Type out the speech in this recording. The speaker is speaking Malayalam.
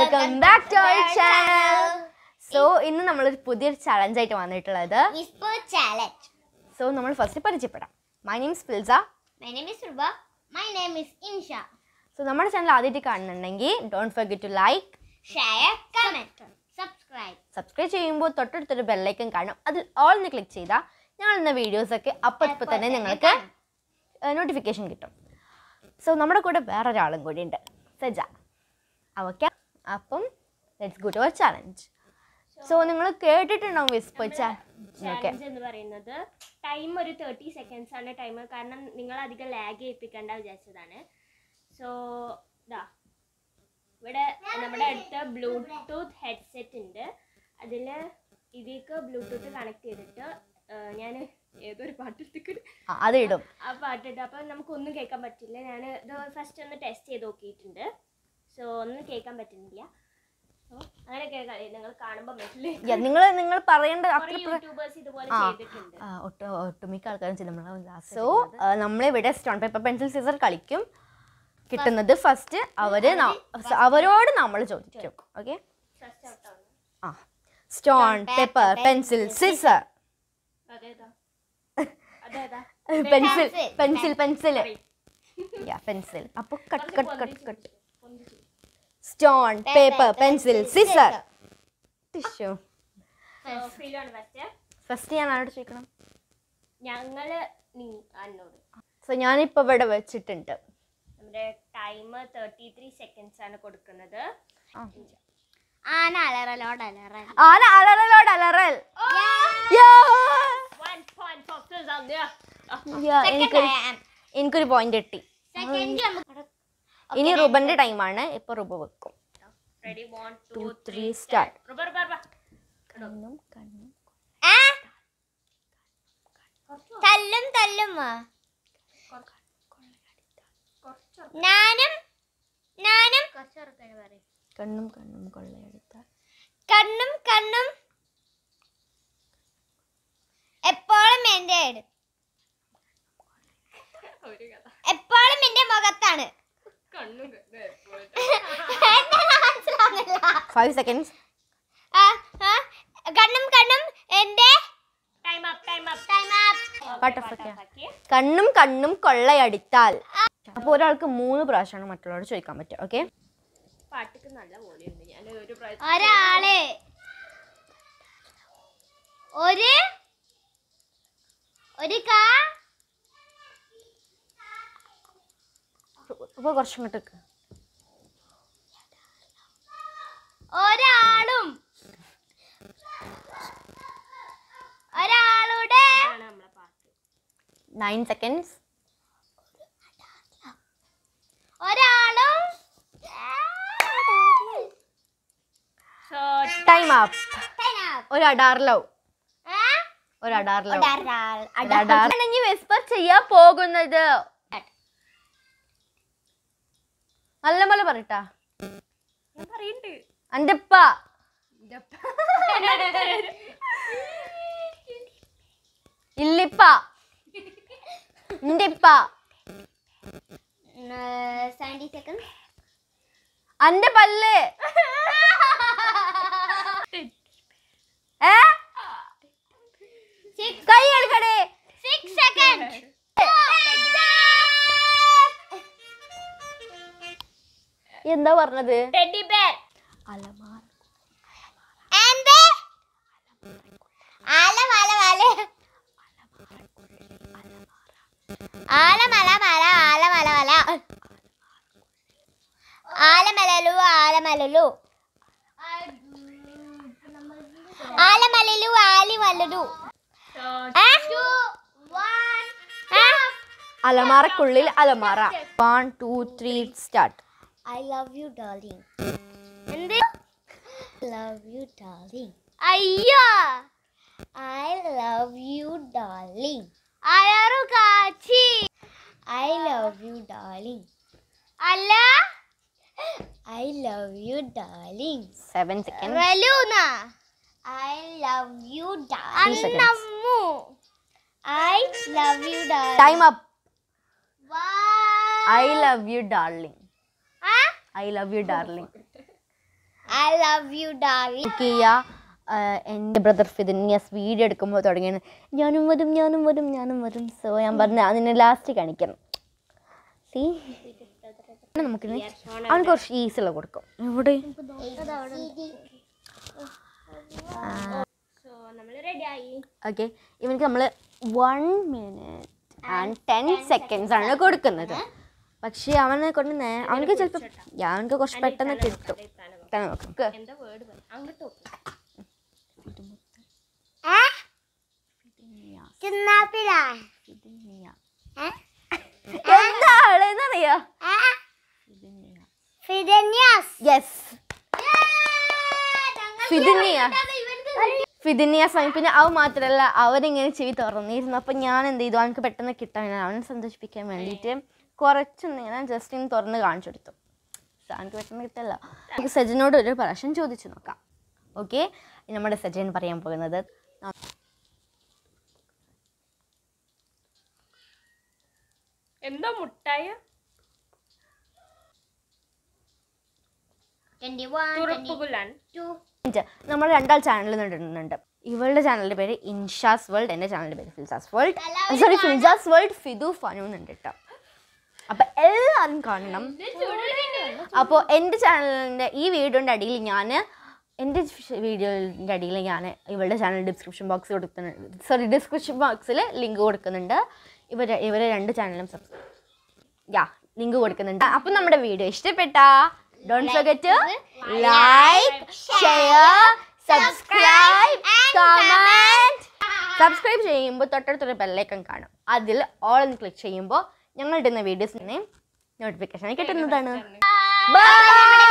Welcome back to our channel so ഇന്ന് നമ്മളൊരു പുതിയൊരു ചലഞ്ച് ആയിട്ട് വന്നിട്ടുള്ളത് Whisper Challenge. സോ നമ്മൾ ഫസ്റ്റ് പരിചയപ്പെടാം my name Filsa My name is Ruba. My name is Insha. So നമ്മുടെ ചാനൽ ആദ്യമായിട്ട് കാണുന്നുണ്ടെങ്കിൽ don't forget to like Share, comment, subscribe. Subscribe ചെയ്യുമ്പോൾ തൊട്ടടുത്തൊരു ബെല്ലൈക്കൻ കാണും അതിൽ ഓൾ എന്ന് ക്ലിക്ക് ചെയ്താൽ ഞങ്ങൾ ഇന്ന വീഡിയോസൊക്കെ അപ്പം ഇപ്പം തന്നെ നിങ്ങൾക്ക് നോട്ടിഫിക്കേഷൻ കിട്ടും സോ നമ്മുടെ കൂടെ വേറൊരാളും കൂടി ഉണ്ട് സജ ഓക്കെ അപ്പം let's go to our challenge so നിങ്ങൾ കേട്ടിട്ടുണ്ടാവും വിസ്പർ ഓക്കെ ചാലഞ്ച് എന്ന് പറയുന്നത് ടൈം ഒരു തേർട്ടി സെക്കൻഡ്സ് ആണ് ടൈം കാരണം നിങ്ങൾ അധികം ലാഗ് ചെയ്യിപ്പിക്കേണ്ട വിചാരിച്ചതാണ് സോ ഇതാ ഇവിടെ നമ്മുടെ അടുത്ത് ബ്ലൂടൂത്ത് ഹെഡ്സെറ്റ് ഉണ്ട് അതിൽ ഇതിലേക്ക് ബ്ലൂടൂത്ത് കണക്ട് ചെയ്തിട്ട് ഞാൻ ഏതൊരു പാട്ടെടുത്തിട്ട് അത് ഇടും ആ പാട്ടിട്ട് അപ്പം നമുക്കൊന്നും കേൾക്കാൻ പറ്റില്ല ഞാൻ ഇത് ഫസ്റ്റ് ഒന്ന് ടെസ്റ്റ് ചെയ്ത് നോക്കിയിട്ടുണ്ട് സോ ഒന്നും കേൾക്കാൻ പറ്റുന്നില്ല സോ അങ്ങനെ കേൾക്കാം നിങ്ങൾ കാണുമ്പോൾ മനസ്സിലായി നിങ്ങൾ നിങ്ങൾ പറയേണ്ട കുറേ അത്ര യൂട്യൂബേഴ്സ് ഇതുപോലെ ആ. ചെയ്തിട്ടുണ്ട് ആ, ഒട്ടു ഒട്ടുമിക്ക ആൾക്കാരും ചെയ്യും നമ്മൾ സോ നമ്മളിവിടെ സ്റ്റോൺ പേപ്പർ പെൻസിൽ സീസർ കളിക്കും കിട്ടുന്നത് ഫസ്റ്റ് അവര് ന- അവരോട് നമ്മൾ ചോദിക്കും ഓക്കെ ഫസ്റ്റ് ഔട്ടാണ് ആ സ്റ്റോൺ പേപ്പർ പെൻസിൽ സീസർ അതേതാ അതേതാ pencil pencil pencil yeah pencil അപ്പോൾ cut cut cut cut stone paper pencil scissor tissue ഫീലാണ് ഫസ്റ്റ് ഫസ്റ്റ് ഞാൻ ആരോട് ചോദിക്കണം ഞങ്ങള് നീ എന്നോട് സോ ഞാനിപ്പോൾ ഇവിടെ വെച്ചിട്ടുണ്ട് നമ്മുടെ ടൈം തേർട്ടി ത്രീ സെക്കൻഡ്സ് ആണ് കൊടുക്കുന്നത് ആ. ആന അലറലോട് അലറൽ ആന അലറലോട് അലറൽ യാ. One point for Suzanne. Ah, യാ, എനിക്കൊരു എനിക്കൊരു പോയിന്റ് കിട്ടി സെക്കൻഡ് ഇനി റുബന്റെ ടൈമാണ് ഇപ്പൊ റുബ വെക്കും Ready? One, two two, three three. Start Rubber, rubber, rubber. കണ്ണും കണ്ണും തല്ലും തല്ലും കുറച്ച് ഞാനും ഞാനും കണ്ണും കണ്ണും കൊള്ളയെടുത്താൽ കണ്ണും കണ്ണും എപ്പോഴും എൻ്റെ അടു- ഒരു കഥ. എപ്പോഴും എൻ്റെ മുഖത്താണ് കണ്ണും കണ്ണും എപ്പോഴും. എന്താ മനസ്സിലാവുന്നില്ല ഫൈവ് സെക്കൻഡ്സ് ആ, ആ, കണ്ണും കണ്ണും എൻ്റെ Time up, time up. time up. Cut off Cut ഒക്കെ. off ആക്കി. കണ്ണും കണ്ണും കൊള്ളയടിത്താൽ അപ്പോൾ ഒരാൾക്ക് മൂന്ന് പ്രാവശ്യമാണ് മറ്റുള്ളവരോട് ചോദിക്കാൻ പറ്റുക ഓക്കെ പാട്ടിക്ക് നല്ല വോളിയുണ്ട് ഞാൻ ഒരു പ്രാവശ്യം ഒരാള് ഒരു ഒരു കാ അപ്പോൾ കുറച്ചും ഇങ്ങോട്ട് നിൽക്ക്. ഒരാളും ഒരാളുടെ ഇതാണ് നമ്മളെ പാട്ട് നയൻ സെക്കൻഡ്സ് ഒരാളും so time up Oru Adaar love ഒരു അഡാർ ലവ് അഡാർ ഇനി വിസ്പർ ചെയ്യാൻ പോകുന്നത് നല്ല പോലെ പറട്ടാ ഞാൻ പറയുന്നുണ്ട് എൻ്റെ ഉപ്പ ഇല്ലിപ്പ എൻ്റെ ഇപ്പ സെവൻറ്റി സെക്കൻഡ് അന്റെ പല്ല് ഏ കൈ എടുക്കടേ സിക്സ് സെക്കൻഡ് എന്താ പറഞ്ഞത് ടെഡി ബെയർ അലമാര And ആലം ആലം ആലം ആലം ആലം ആലം ആലം ആലം ആലം ആലമലലു ആലമലലു ആലമലലു ആലിമലലു അലമാറക്കുള്ളിൽ അലമാറ one two three start I love you darling എന്ത് ലവ് യു ഡാർലിംഗ് അയ്യോ ഐ ലവ് യു ഡാർലിംഗ് ആരാറു കാച്ചി ഐ ലവ് യു ഡാർലിംഗ് അല്ല I love you darling seven second റലൂന ഐ ലവ് യു seconds. അന്നമ്മു I love you darling time up I love you darling I love you darling I love you darling like ചെയ്യുക എൻ്റെ ബ്രദർ ഫിദിനിയസ് വീഡിയോ എടുക്കുമ്പോൾ തുടങ്ങിയാണ് ഞാനും വരും ഞാനും വരും ഞാനും വരും സോ ഞാൻ പറഞ്ഞ അതിനെ ലാസ്റ്റ് കാണിക്കണം സീ നമുക്കിനി അവൻ കുറച്ച് ഈസിയുള്ള കൊടുക്കും എവിടെ സോ നമ്മൾ റെഡി ആയി ഓക്കെ ഇവനക്ക് നമ്മൾ one minute and ten seconds ആണ് കൊടുക്കുന്നത് പക്ഷേ അവനെ കൊണ്ട് നേ അവനക്ക് ചിലപ്പോൾ അവനക്ക് കുറച്ച് പെട്ടെന്ന് കിട്ടും ഇതാണ് നോക്ക്. നോക്ക്. എന്താ വേർഡ് പറയും അങ്ങോട്ട് നോക്ക്. ചിന്നാപ്പിലാ എന്താ ആളെന്നറിയോ ഫിദന്യാസ് യെസ് ഫിദിനിയ ഫിദിനിയ സമയം പിന്നെ അവ മാത്രമല്ല അവരിങ്ങനെ ചെവി തുറന്നിരുന്നു അപ്പം ഞാൻ എന്ത് ചെയ്തു അവനക്ക് പെട്ടെന്ന് കിട്ടാൻ അവനെ സന്തോഷിപ്പിക്കാൻ വേണ്ടിയിട്ട് കുറച്ചൊന്ന് ഇങ്ങനെ ജസ്റ്റ് ഇങ്ങനെ തുറന്ന് കാണിച്ചു കൊടുത്തു So, അവനക്ക് പെട്ടെന്ന് കിട്ടല്ല നമുക്ക് സജനോട് ഒരു പ്രാവശ്യം ചോദിച്ചു നോക്കാം ഓക്കെ നമ്മുടെ സജൻ പറയാൻ പോകുന്നത് എന്താ മുട്ടായ ട്വന്റി വൺ തുറപ്പുകുലാൻ മിനിറ്റ് നമ്മൾ രണ്ടാൾ ചാനൽ ഇടുന്നുണ്ട് ഇവളുടെ ചാനലിൻ്റെ പേര് ഇൻഷാസ് വേൾഡ് എൻ്റെ ചാനലിൻ്റെ പേര് Filsa's world sorry Filsa's world Fidu Fanu എന്നുണ്ട് കേട്ടോ അപ്പം എല്ലാവരും കാണണം അപ്പോൾ എൻ്റെ ചാനലിൻ്റെ ഈ വീഡിയോൻ്റെ അടിയിൽ ഞാൻ എൻ്റെ വീഡിയോൻ്റെ അടിയിൽ ഞാൻ ഇവളുടെ ചാനൽ ഡിസ്ക്രിപ്ഷൻ ബോക്സ് കൊടുക്കുന്നുണ്ട് സോറി ഡിസ്ക്രിപ്ഷൻ ബോക്സിൽ ലിങ്ക് കൊടുക്കുന്നുണ്ട് ഇവർ ഇവരെ രണ്ട് ചാനലും സബ് യാ ലിങ്ക് കൊടുക്കുന്നുണ്ട് അപ്പം നമ്മുടെ വീഡിയോ ഇഷ്ടപ്പെട്ട don't forget like share subscribe comment subscribe ചെയ്യുമ്പോൾ തൊട്ടടുത്തൊരു ബെല്ലൈക്കൺ കാണും അതിൽ ഓൾ എന്ന് ക്ലിക്ക് ചെയ്യുമ്പോൾ ഞങ്ങൾ ഇടുന്ന വീഡിയോസിനെ നോട്ടിഫിക്കേഷൻ കിട്ടുന്നതാണ് ബൈ